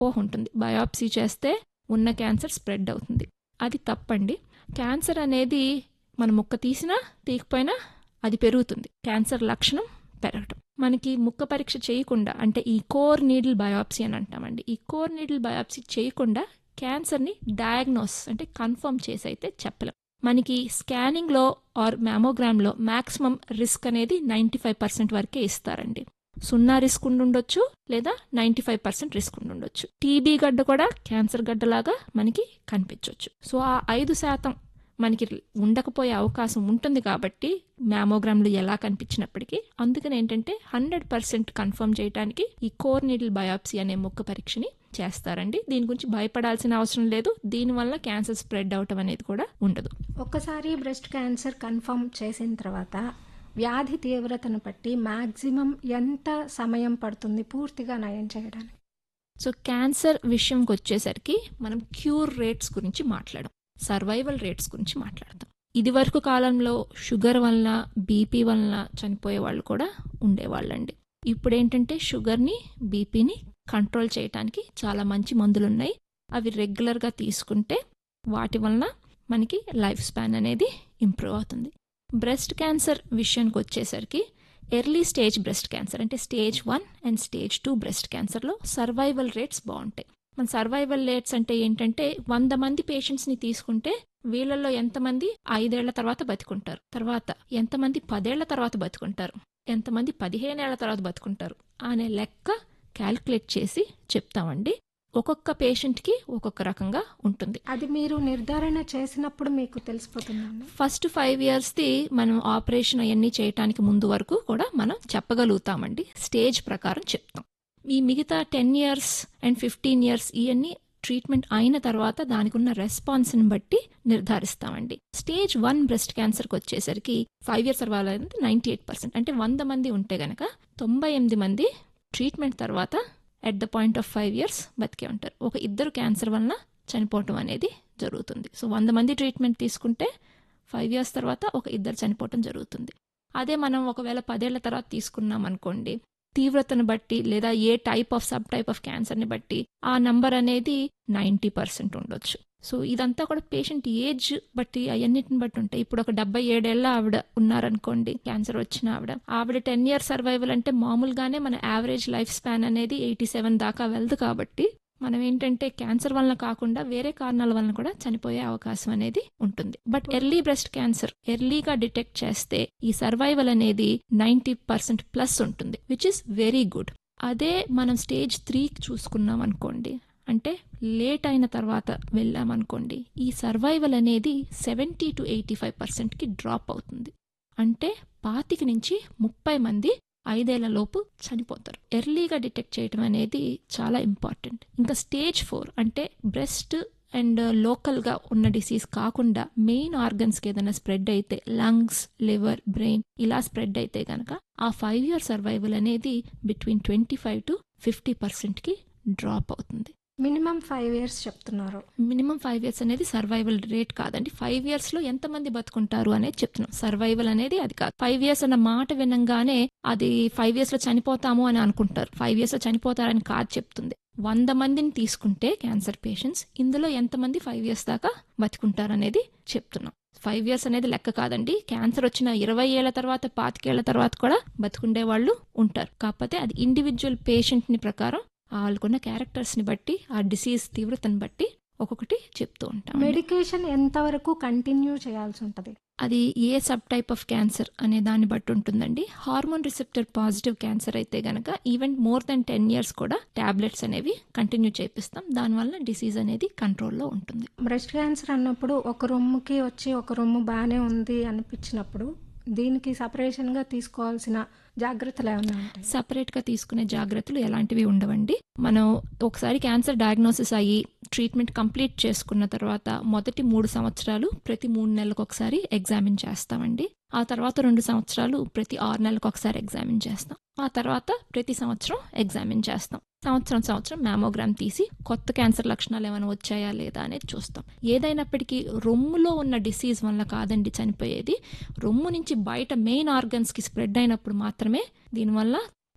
అపోహ ఉంటుంది బయాప్సీ చేస్తే ఉన్న క్యాన్సర్ స్ప్రెడ్ అవుతుంది అది తప్పండి క్యాన్సర్ అనేది మన ముక్క తీసినా తీయకపోయినా అది పెరుగుతుంది క్యాన్సర్ లక్షణం పెరగటం మనకి ముక్క పరీక్ష చేయకుండా అంటే ఈ కోర్ నీడిల్ బయాప్సీ అని అంటామండి ఈ కోర్ నీడిల్ బయాప్సీ చేయకుండా క్యాన్సర్ని డయాగ్నోస్ అంటే కన్ఫర్మ్ చేసి అయితే చెప్పలేం మనకి స్కానింగ్లో ఆర్ మ్యామోగ్రామ్లో మ్యాక్సిమం రిస్క్ అనేది నైంటీ ఫైవ్ పర్సెంట్ వరకే ఇస్తారండి సున్నా రిస్క్ ఉండుండొచ్చు లేదా నైంటీ ఫైవ్ పర్సెంట్ రిస్క్ ఉండుండొచ్చు టీబీ గడ్డ కూడా క్యాన్సర్ గడ్డలాగా మనకి కనిపించవచ్చు సో ఆ ఐదు శాతం మనకి ఉండకపోయే అవకాశం ఉంటుంది కాబట్టి మ్యామోగ్రామ్లు ఎలా కనిపించినప్పటికీ అందుకని ఏంటంటే హండ్రెడ్ పర్సెంట్ కన్ఫర్మ్ చేయడానికి ఈ కోర్ నీడిల్ బయాప్సీ అనే ముక్క పరీక్షని చేస్తారండి దీని గురించి భయపడాల్సిన అవసరం లేదు దీనివల్ల క్యాన్సర్ స్ప్రెడ్ అవటం అనేది కూడా ఉండదు ఒక్కసారి బ్రెస్ట్ క్యాన్సర్ కన్ఫర్మ్ చేసిన తర్వాత వ్యాధి తీవ్రతను బట్టి మ్యాక్సిమం ఎంత సమయం పడుతుంది పూర్తిగా నయం చేయడానికి సో క్యాన్సర్ విషయంకి వచ్చేసరికి మనం క్యూర్ రేట్స్ గురించి మాట్లాడడం సర్వైవల్ రేట్స్ గురించి మాట్లాడతాం ఇది వరకు కాలంలో షుగర్ వలన బీపీ వలన చనిపోయే వాళ్ళు కూడా ఉండేవాళ్ళండి ఇప్పుడు ఏంటంటే షుగర్ని బీపీని కంట్రోల్ చేయడానికి చాలా మంచి మందులు ఉన్నాయి అవి రెగ్యులర్గా తీసుకుంటే వాటి వలన మనకి లైఫ్ స్పాన్ అనేది ఇంప్రూవ్ అవుతుంది బ్రెస్ట్ క్యాన్సర్ విషయానికి వచ్చేసరికి ఎర్లీ స్టేజ్ బ్రెస్ట్ క్యాన్సర్ అంటే stage one and stage two breast క్యాన్సర్లో సర్వైవల్ రేట్స్ బాగుంటాయి మన సర్వైవల్ రేట్స్ అంటే ఏంటంటే వంద మంది పేషెంట్స్ని తీసుకుంటే వీళ్ళల్లో ఎంతమంది ఐదేళ్ల తర్వాత బతుకుంటారు తర్వాత ఎంతమంది పదేళ్ల తర్వాత బతుకుంటారు ఎంతమంది పదిహేనేళ్ల తర్వాత బతుకుంటారు అనే లెక్క క్యాల్కులేట్ చేసి చెప్తామండి ఒక్కొక్క పేషెంట్కి ఒక్కొక్క రకంగా ఉంటుంది అది మీరు నిర్ధారణ చేసినప్పుడు మీకు తెలిసిపోతుందండి ఫస్ట్ ఫైవ్ ఇయర్స్ది మనం ఆపరేషన్ అవన్నీ చేయటానికి ముందు వరకు కూడా మనం చెప్పగలుగుతామండి స్టేజ్ ప్రకారం చెప్తాం ఈ మిగతా ten years and fifteen years ఇవన్నీ ట్రీట్మెంట్ అయిన తర్వాత దానికి ఉన్న రెస్పాన్స్ని బట్టి నిర్ధారిస్తామండి స్టేజ్ వన్ బ్రెస్ట్ క్యాన్సర్కి వచ్చేసరికి ఫైవ్ ఇయర్స్ తర్వాత నైంటీ ఎయిట్ పర్సెంట్ అంటే వంద మంది ఉంటే గనక తొంభై ఎనిమిది మంది ట్రీట్మెంట్ తర్వాత at the point of five years బతికే ఉంటారు ఒక ఇద్దరు క్యాన్సర్ వలన చనిపోవటం అనేది జరుగుతుంది సో వంద మంది ట్రీట్మెంట్ తీసుకుంటే ఫైవ్ ఇయర్స్ తర్వాత ఒక ఇద్దరు చనిపోవటం జరుగుతుంది అదే మనం ఒకవేళ పదేళ్ల తర్వాత తీసుకున్నాం అనుకోండి తీవ్రతను బట్టి లేదా ఏ type of sub type of క్యాన్సర్ని బట్టి ఆ నంబర్ అనేది నైంటీ పర్సెంట్ ఉండొచ్చు సో ఇదంతా కూడా పేషెంట్ ఏజ్ బట్టి అవన్నిటిని బట్టి ఉంటాయి ఇప్పుడు ఒక డెబ్బై ఏడేళ్ల ఆవిడ ఉన్నారనుకోండి క్యాన్సర్ వచ్చిన ఆవిడ ఆవిడ టెన్ ఇయర్ సర్వైవల్ అంటే మామూలుగానే మన యావరేజ్ లైఫ్ స్పాన్ అనేది ఎయిటీ సెవెన్ దాకా వెళ్దు కాబట్టి మనం ఏంటంటే క్యాన్సర్ వలన కాకుండా వేరే కారణాల వలన కూడా చనిపోయే అవకాశం అనేది ఉంటుంది బట్ ఎర్లీ బ్రెస్ట్ క్యాన్సర్ ఎర్లీగా డిటెక్ట్ చేస్తే ఈ సర్వైవల్ అనేది నైంటీ పర్సెంట్ ప్లస్ ఉంటుంది విచ్ ఇస్ వెరీ గుడ్ అదే మనం స్టేజ్ త్రీ చూసుకున్నాం అనుకోండి అంటే లేట్ అయిన తర్వాత వెళ్ళామనుకోండి ఈ సర్వైవల్ అనేది సెవెంటీ టు ఎయిటీ ఫైవ్ పర్సెంట్కి డ్రాప్ అవుతుంది అంటే పాతిక నుంచి ముప్పై మంది ఐదేళ్ల లోపు చనిపోతారు ఎర్లీగా డిటెక్ట్ చేయడం అనేది చాలా ఇంపార్టెంట్ ఇంకా స్టేజ్ ఫోర్ అంటే బ్రెస్ట్ అండ్ లోకల్గా ఉన్న డిసీజ్ కాకుండా మెయిన్ ఆర్గన్స్కి ఏదైనా స్ప్రెడ్ అయితే లంగ్స్ లివర్ బ్రెయిన్ ఇలా స్ప్రెడ్ అయితే కనుక ఆ ఫైవ్ ఇయర్ సర్వైవల్ అనేది between twenty five to fifty పర్సెంట్కి డ్రాప్ అవుతుంది మినిమం ఫైవ్ ఇయర్స్ చెప్తున్నారు మినిమం ఫైవ్ ఇయర్స్ అనేది సర్వైవల్ రేట్ కాదండి ఫైవ్ ఇయర్స్ లో ఎంతమంది బతుకుంటారు అనేది చెప్తున్నాం సర్వైవల్ అనేది అది కాదు ఫైవ్ ఇయర్స్ అన్న మాట వినంగానే అది ఫైవ్ ఇయర్స్ లో చనిపోతాము అని అనుకుంటారు ఫైవ్ ఇయర్స్ లో చనిపోతారని కాదు చెప్తుంది వంద మందిని తీసుకుంటే క్యాన్సర్ పేషెంట్స్ ఇందులో ఎంతమంది ఫైవ్ ఇయర్స్ దాకా బతుకుంటారు అనేది చెప్తున్నాం ఫైవ్ ఇయర్స్ అనేది లెక్క కాదండి క్యాన్సర్ వచ్చిన ఇరవై ఏళ్ల తర్వాత పాతికేళ్ల తర్వాత కూడా బతుకుండే వాళ్ళు ఉంటారు కాకపోతే అది ఇండివిజువల్ పేషెంట్ ని ప్రకారం వాళ్ళకున్న క్యారెక్టర్స్ని బట్టి ఆ డిసీజ్ తీవ్రతను బట్టి ఒక్కొక్కటి చెప్తూ ఉంటాం మెడికేషన్ ఎంతవరకు కంటిన్యూ చేయాల్సి ఉంటుంది అది ఏ సబ్ టైప్ ఆఫ్ క్యాన్సర్ అనే దాన్ని బట్టి ఉంటుందండి హార్మోన్ రిసెప్టర్ పాజిటివ్ క్యాన్సర్ అయితే గనక even more than ten years కూడా టాబ్లెట్స్ అనేవి కంటిన్యూ చేపిస్తాం దానివల్ల డిసీజ్ అనేది కంట్రోల్లో ఉంటుంది బ్రెస్ట్ క్యాన్సర్ అన్నప్పుడు ఒక రొమ్ముకి వచ్చి ఒక రొమ్ము బాగానే ఉంది అనిపించినప్పుడు దీనికి సపరేషన్గా తీసుకోవాల్సిన జాగ్రత్తలు ఏమైనా ఉంటాయి సపరేట్గా తీసుకునే జాగ్రత్తలు ఎలాంటివి ఉండవండి మనం ఒకసారి క్యాన్సర్ డయాగ్నోసిస్ అయ్యి ట్రీట్మెంట్ కంప్లీట్ చేసుకున్న తర్వాత మొదటి మూడు సంవత్సరాలు ప్రతి మూడు నెలలకు ఒకసారి ఎగ్జామిన్ చేస్తామండి ఆ తర్వాత రెండు సంవత్సరాలు ప్రతి ఆరు నెలలకు ఒకసారి ఎగ్జామిన్ చేస్తాం ఆ తర్వాత ప్రతి సంవత్సరం ఎగ్జామిన్ చేస్తాం సంవత్సరం సంవత్సరం మ్యామోగ్రామ్ తీసి కొత్త క్యాన్సర్ లక్షణాలు ఏమైనా వచ్చాయా లేదా అనేది చూస్తాం ఏదైనప్పటికీ రొమ్ములో ఉన్న డిసీజ్ వల్ల కాదండి చనిపోయేది రొమ్ము నుంచి బయట మెయిన్ ఆర్గన్స్కి స్ప్రెడ్ అయినప్పుడు మాత్రమే దీనివల్ల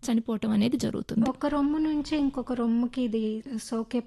చనిపోవటం అనేది జరుగుతుంది ఒక రొమ్ము నుంచి ఇంకొక రొమ్ముకి ఇది సోకే